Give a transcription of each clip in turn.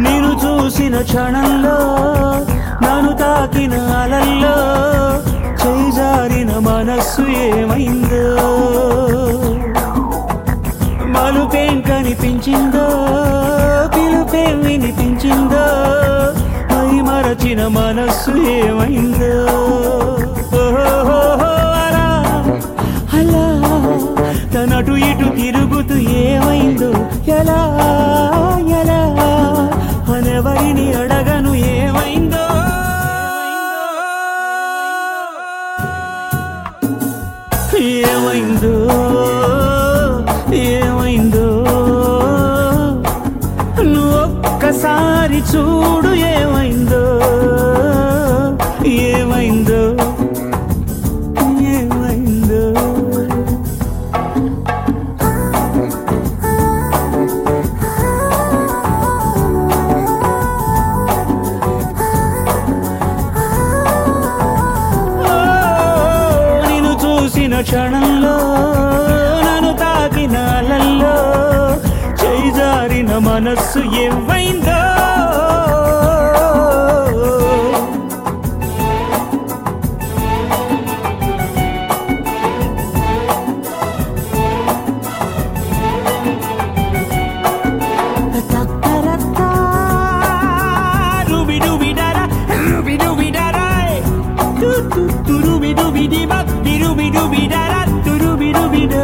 నేను చూసిన క్షణంలో నన్ను తాకిన అలల్లో చేజారిన మనస్సు ఏమైందో మలుపేం కనిపించిందో పిలుపేం వినిపించిందో మై మరచిన మనస్సు ఏమైందో ఓహో అలా అలా తనటు ఇటు తిరుగుతూ ఏమైందో ఎలా ఎలా అనెవరిని అడగను ఏమైందో ఏమైందో ఏమైందో నువ్వు ఒక్కసారి చూడు ఏమైందో ఏమైందో ఏమైందో ఓ, నిన్ను చూసిన క్షణంలో నన్ను తాకిన అలల్లో చేజారిన మనస్సు ఏమైందో Rubi-dooby-da-da, rubi-dooby-da-da. Du-du-du-rubi-dooby-dee-bop, di-rubi-dooby-da-da, du-rubi-dooby-da.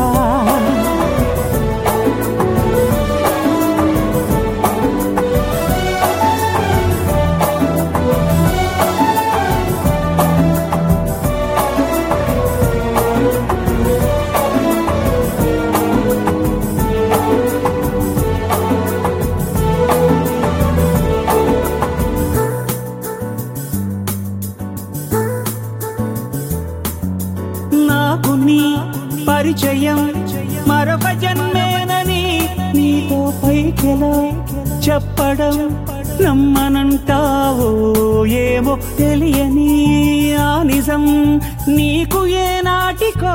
నాకు నీ పరిచయం మరొక జన్మేనని నీతో పైకెలా చెప్పడం నమ్మనంటావో ఏమో తెలియని ఆ నిజం నీకు ఏ నాటికో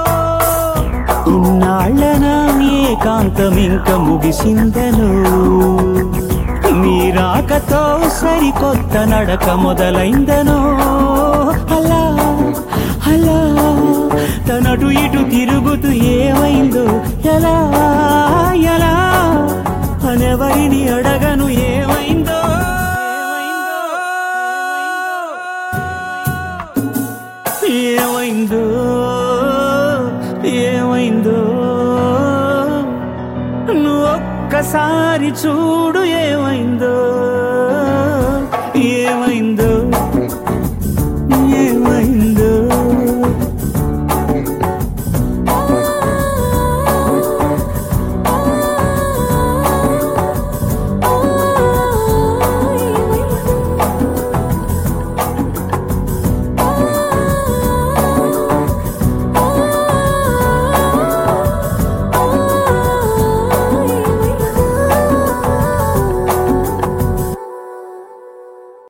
ఇన్నాళ్ళ ఏకాంతం ఇంక ముగిసిందను నీ రాకతో సరికొత్త నడక మొదలైందనో అలా అలా తనటు ఇటు తిరుగుతూ ఏమైందో ఎలా ఎలా అనెవరిని అడగను ఏమైందో ఏమైందో ఏమైందో నువ్వు ఒక్కసారి చూడు ఏమైందో